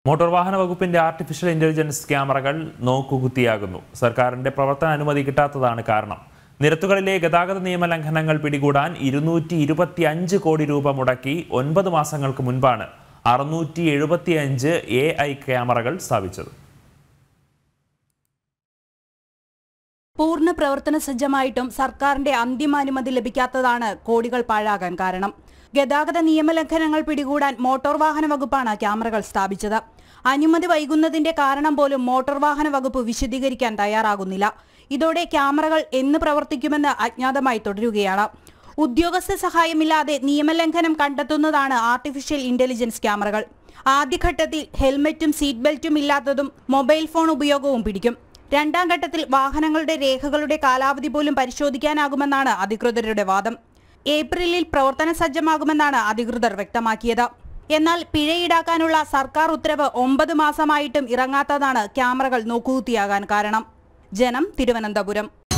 motor വാഹന വകുപ്പിന്റെ artificial intelligence ക്യാമറകൾ നോക്കുകുത്തിയാകുന്നു സർക്കാരിന്റെ പ്രവർത്തന അനുമതി കിട്ടാത്തതാണ് കാരണം നിരത്തുകളിലെ ഗതാഗത നിയമ ലംഘനങ്ങൾ പിടികൂടാൻ ഇരുന്നൂറ്റി ഇരുപത്തി അഞ്ച് കോടി രൂപ മുടക്കി ഒൻപത് മാസങ്ങൾക്ക് മുൻപാണ് അറുന്നൂറ്റി എഴുപത്തി അഞ്ച് എ ഐ ക്യാമറകൾ സ്ഥാപിച്ചത് പൂർണ്ണ പ്രവർത്തന സജ്ജമായിട്ടും സർക്കാരിന്റെ അന്തിമാനുമതി ലഭിക്കാത്തതാണ് കോടികൾ പാഴാകാൻ കാരണം ഗതാഗത നിയമലംഘനങ്ങൾ പിടികൂടാൻ മോട്ടോർ വാഹന വകുപ്പാണ് ക്യാമറകൾ സ്ഥാപിച്ചത് അനുമതി വൈകുന്നതിന്റെ കാരണം പോലും മോട്ടോർ വാഹന വകുപ്പ് വിശദീകരിക്കാൻ തയ്യാറാകുന്നില്ല ഇതോടെ ക്യാമറകൾ എന്ന് പ്രവർത്തിക്കുമെന്ന് അജ്ഞാതമായി തുടരുകയാണ് ഉദ്യോഗസ്ഥ സഹായമില്ലാതെ നിയമലംഘനം കണ്ടെത്തുന്നതാണ് ആർട്ടിഫിഷ്യൽ ഇന്റലിജൻസ് ക്യാമറകൾ ആദ്യഘട്ടത്തിൽ ഹെൽമറ്റും സീറ്റ് ബെൽറ്റും ഇല്ലാത്തതും മൊബൈൽ ഫോൺ ഉപയോഗവും പിടിക്കും രണ്ടാം ഘട്ടത്തിൽ വാഹനങ്ങളുടെ രേഖകളുടെ കാലാവധി പോലും പരിശോധിക്കാനാകുമെന്നാണ് അധികൃതരുടെ വാദം ഏപ്രിലിൽ പ്രവർത്തന സജ്ജമാകുമെന്നാണ് അധികൃതർ വ്യക്തമാക്കിയത് എന്നാൽ പിഴ ഈടാക്കാനുള്ള സർക്കാർ ഉത്തരവ് ഒമ്പത് മാസമായിട്ടും ഇറങ്ങാത്തതാണ് ക്യാമറകൾ നോക്കുകുത്തിയാകാൻ കാരണം ജനം തിരുവനന്തപുരം